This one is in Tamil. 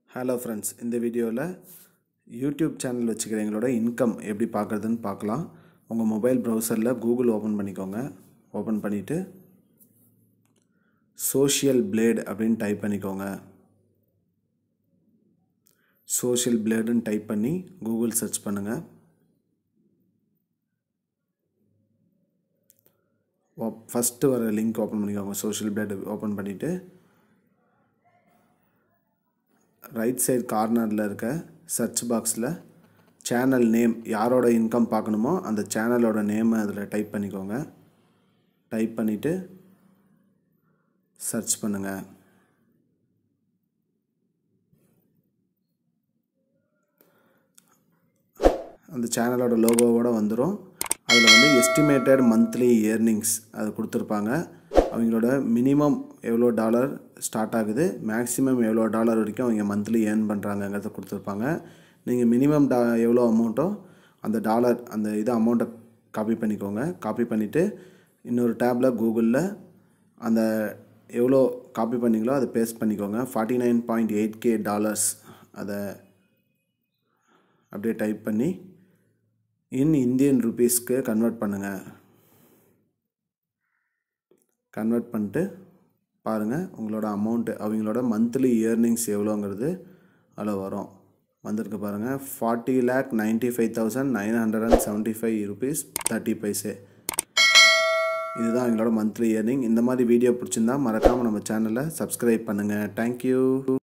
ஹலோ ஃப்ரெண்ட்ஸ் இந்த வீடியோவில் யூடியூப் சேனல் வச்சுக்கிறவங்களோட இன்கம் எப்படி பார்க்குறதுன்னு பார்க்கலாம் உங்கள் மொபைல் ப்ரௌசரில் கூகுள் ஓப்பன் பண்ணிக்கோங்க ஓப்பன் பண்ணிவிட்டு சோஷியல் பிளேட் அப்படின்னு டைப் பண்ணிக்கோங்க சோஷியல் பிளேடுன்னு டைப் பண்ணி கூகுள் சர்ச் பண்ணுங்கள் ஃபஸ்ட்டு வர லிங்க் ஓப்பன் பண்ணிக்கோங்க சோஷியல் பிளேட் ஓப்பன் பண்ணிவிட்டு ரைட் சைடு கார்னரில் இருக்க சர்ச் பாக்ஸில் சேனல் நேம் யாரோட இன்கம் பார்க்கணுமோ அந்த சேனலோட நேமை அதில் டைப் பண்ணிக்கோங்க டைப் பண்ணிவிட்டு சர்ச் பண்ணுங்கள் அந்த சேனலோட லோகோவோடு வந்துடும் அதில் வந்து எஸ்டிமேட்டட் மந்த்லி இயர்னிங்ஸ் அது கொடுத்துருப்பாங்க அவங்களோட மினிமம் எவ்வளோ டாலர் ஸ்டார்ட் ஆகுது மேக்ஸிமம் எவ்வளோ டாலர் வரைக்கும் அவங்க மந்த்லி ஏர்ன் பண்ணுறாங்கங்கிறத கொடுத்துருப்பாங்க நீங்கள் மினிமம் டா எவ்வளோ அமௌண்ட்டோ அந்த டாலர் அந்த இது அமௌண்ட்டை காப்பி பண்ணிக்கோங்க காப்பி பண்ணிவிட்டு இன்னொரு டேப்பில் கூகுளில் அந்த எவ்வளோ காப்பி பண்ணிங்களோ அதை பேஸ்ட் பண்ணிக்கோங்க forty nine point eight K dollars அதை அப்படியே டைப் பண்ணி இன் இந்தியன் ருபீஸ்க்கு கன்வெர்ட் பண்ணுங்கள் கன்வெர்ட் பண்ணிட்டு பாருங்கள் உங்களோட அமௌண்ட்டு அவங்களோட மந்த்லி இயர்னிங்ஸ் எவ்வளோங்கிறது அதில் வரும் வந்திருக்கு பாருங்கள் forty lakh ninety five thousand nine hundred and seventy five rupees thirty paise இதுதான் எங்களோட மந்த்லி இயர்னிங் இந்த மாதிரி வீடியோ பிடிச்சிருந்தா மறக்காமல் நம்ம சேனலை சப்ஸ்கிரைப் பண்ணுங்கள் தேங்க்யூ